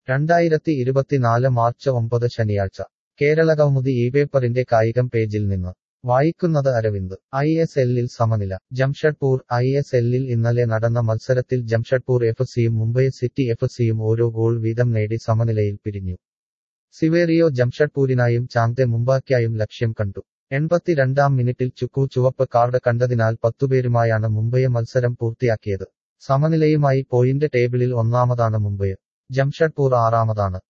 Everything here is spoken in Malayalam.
രണ്ടായിരത്തി ഇരുപത്തിനാല് മാർച്ച് ഒമ്പത് ശനിയാഴ്ച കേരളകൗമുദി ഈ പേപ്പറിന്റെ കായികം പേജിൽ നിന്ന് വായിക്കുന്നത് അരവിന്ദ് ഐ എസ് എല്ലിൽ സമനില ജംഷഡ്പൂർ ഐ എസ് എല്ലിൽ ഇന്നലെ നടന്ന മത്സരത്തിൽ ജംഷഡ്പൂർ എഫ് സിയും മുംബൈ സിറ്റി എഫ് സിയും ഓരോ ഗോൾ വീതം നേടി സമനിലയിൽ പിരിഞ്ഞു സിവേറിയോ ജംഷഡ്പൂരിനായും ചാങ്തെ മുംബൈക്കായും ലക്ഷ്യം കണ്ടു എൺപത്തിരണ്ടാം മിനിറ്റിൽ ചുക്കു ചുവപ്പ് കാർഡ് കണ്ടതിനാൽ പത്തുപേരുമായാണ് മുംബൈ മത്സരം പൂർത്തിയാക്കിയത് സമനിലയുമായി പോയിന്റ് ടേബിളിൽ ഒന്നാമതാണ് മുംബൈ ജംഷഡ്പൂർ ആറാമതാണ്